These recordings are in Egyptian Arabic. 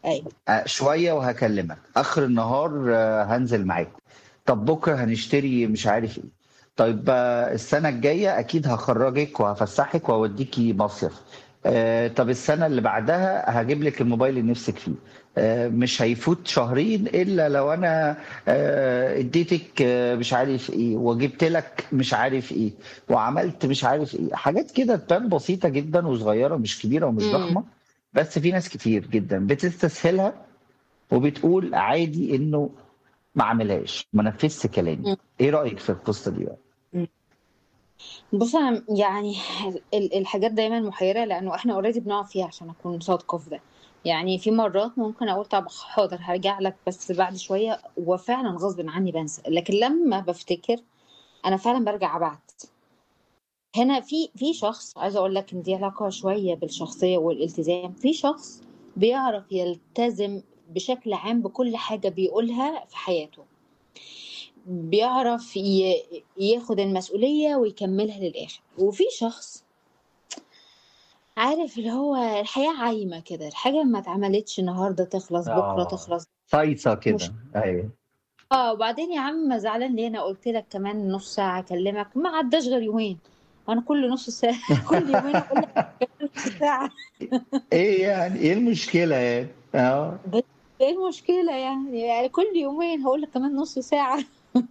ايوه آه، شويه وهكلمك اخر النهار آه، هنزل معاك طب بكره هنشتري مش عارف ايه طيب آه، السنه الجايه اكيد هخرجك وهفسحك واوديكي مصيف آه، طب السنه اللي بعدها هجيب لك الموبايل اللي نفسك فيه آه، مش هيفوت شهرين الا لو انا آه، اديتك آه، مش عارف ايه وجبت لك مش عارف ايه وعملت مش عارف ايه حاجات كده تبان بسيطه جدا وصغيره مش كبيره ومش امم ضخمه بس في ناس كتير جدا بتستسهلها وبتقول عادي انه ما عملهاش ما نفذش كلامي ايه رايك في القصه دي بقى بص انا يعني ال- الحاجات دايما محيره لانه احنا اوريدي بنقع فيها عشان اكون صادقه في ده يعني في مرات ممكن اقول طب حاضر هرجع لك بس بعد شويه وفعلا غصب عني بنسى لكن لما بفتكر انا فعلا برجع ابعت هنا في في شخص عايزه اقول لك ان دي علاقه شويه بالشخصيه والالتزام في شخص بيعرف يلتزم بشكل عام بكل حاجه بيقولها في حياته بيعرف ي- ياخد المسؤوليه ويكملها للاخر وفي شخص عارف اللي هو الحياه عايمه كده الحاجه ما اتعملتش النهارده تخلص بكره اه تخلص صيصه مش كده ايوه اه وبعدين يا عم زعلان ليه انا قلت لك كمان نص ساعه اكلمك ما عداش غير يومين انا كل نص ساعه كل يومين اقول لك نص ساعه ايه يعني ايه المشكله يعني اه بس ايه المشكله يعني يعني كل يومين هقول لك كمان نص ساعه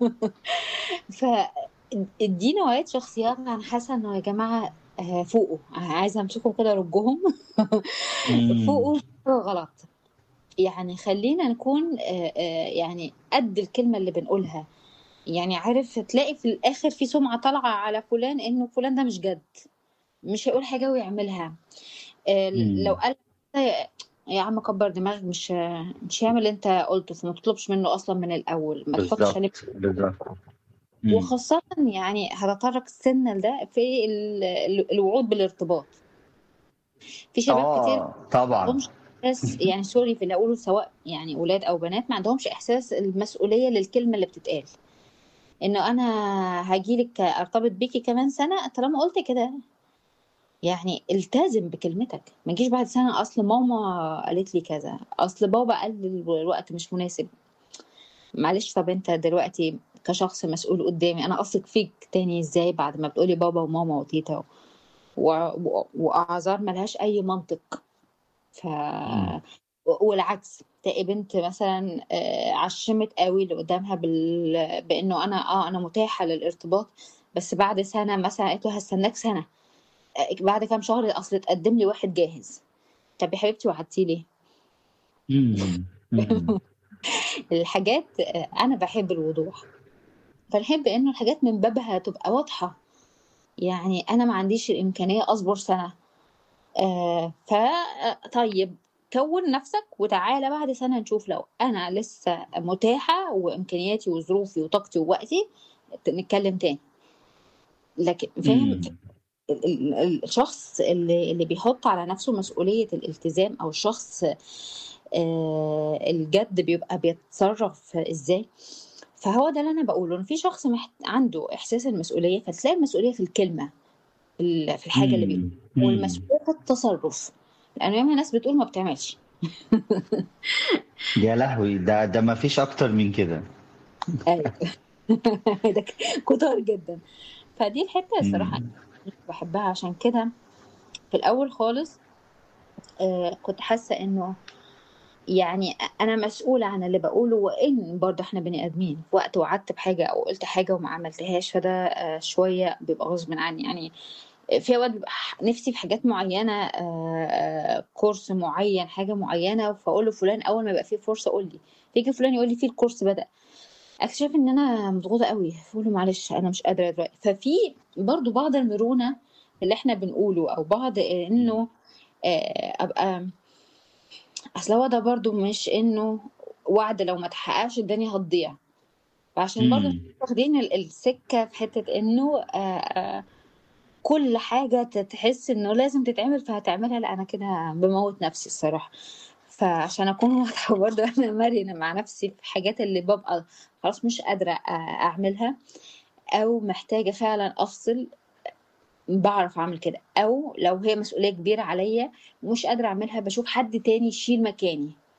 ف دي نوعية شخصيات انا حاسه انه يا جماعه آه، فوقوا عايزه امسكهم كده ارجهم امم فوقوا غلط يعني خلينا نكون آه، آه، يعني قد الكلمه اللي بنقولها يعني عارف تلاقي في الاخر في سمعه طالعه على فلان انه فلان ده مش جد مش هيقول حاجه ويعملها آه، لو امم قال يا عم كبر دماغك مش مش هيعمل اللي انت قلته فما تطلبش منه اصلا من الاول ما تحطش عليه بالظبط بالظبط امم وخاصة يعني هتطرق السن لده في ال- ال- الوعود بالارتباط في شباب كتير اه طبعا عندهمش احساس يعني سوري في اللي اقوله سواء يعني ولاد او بنات ما عندهمش احساس المسؤولية للكلمة اللي بتتقال انه انا هجيلك ارتبط بيكي كمان سنة طالما قلت كده يعني التزم بكلمتك ما تجيش بعد سنة اصل ماما قالت لي كذا اصل بابا قال لي الوقت مش مناسب معلش طب انت دلوقتي كشخص مسؤول قدامي انا اثق فيك تاني ازاي بعد ما بتقولي بابا وماما وتيتا و... و... واعذار ملهاش اي منطق ف امم والعكس تلاقي بنت مثلا آه، عشمت قوي اللي قدامها بال... بانه انا اه انا متاحه للارتباط بس بعد سنه مثلا قالت له هستناك سنه آه، بعد كام شهر اصل اتقدم لي واحد جاهز طب يا حبيبتي وعدتي ليه امم امم الحاجات آه، انا بحب الوضوح فنحب انه الحاجات من بابها تبقى واضحه يعني انا ما عنديش الامكانيه اصبر سنه آه ف طيب كون نفسك وتعالى بعد سنه نشوف لو انا لسه متاحه وامكانياتي وظروفي وطاقتي ووقتي نتكلم تاني لكن فاهم امم ال- ال- ال- الشخص اللي اللي بيحط على نفسه مسؤوليه الالتزام او الشخص آه الجد بيبقى بيتصرف ازاي فهو ده اللي انا بقوله ان في شخص محت... عنده احساس المسؤوليه فتلاقي المسؤوليه في الكلمه في ال- في الحاجه اللي بيقولها امم امم والمسؤوليه في التصرف لانه ياما ناس بتقول ما بتعملش يا لهوي ده ده ما فيش اكتر من كده ايوه ده كتار جدا فدي الحته الصراحه امم أنا بحبها عشان كده في الاول خالص آه كنت حاسه انه يعني انا مسؤوله عن اللي بقوله وان برضه احنا بني ادمين في وقت وعدت بحاجه او قلت حاجه وما عملتهاش فده آه شويه بيبقى غصب عني يعني في اوقات بيبقى ح- نفسي في حاجات معينه آه، آه، كورس معين حاجه معينه فاقول له فلان اول ما يبقى فيه فرصه قول لي فيجي فلان يقول لي في الكورس بدا اكتشف ان انا مضغوطه قوي فاقول له معلش انا مش قادره دلوقتي ففي برضو بعض المرونه اللي احنا بنقوله او بعض انه آه، ابقى اصل هو ده برضو مش انه وعد لو ما اتحققش الدنيا هتضيع فعشان برضو امم واخدين ال- السكه في حته انه آه، آه، كل حاجة تحس انه لازم تتعمل فهتعملها لا انا كده بموت نفسي الصراحة فعشان اكون واضحة برضه انا مرنة مع نفسي في حاجات اللي ببقى خلاص مش قادرة أ- اعملها او محتاجة فعلا افصل بعرف اعمل كده او لو هي مسؤولية كبيرة عليا مش قادرة اعملها بشوف حد تاني يشيل مكاني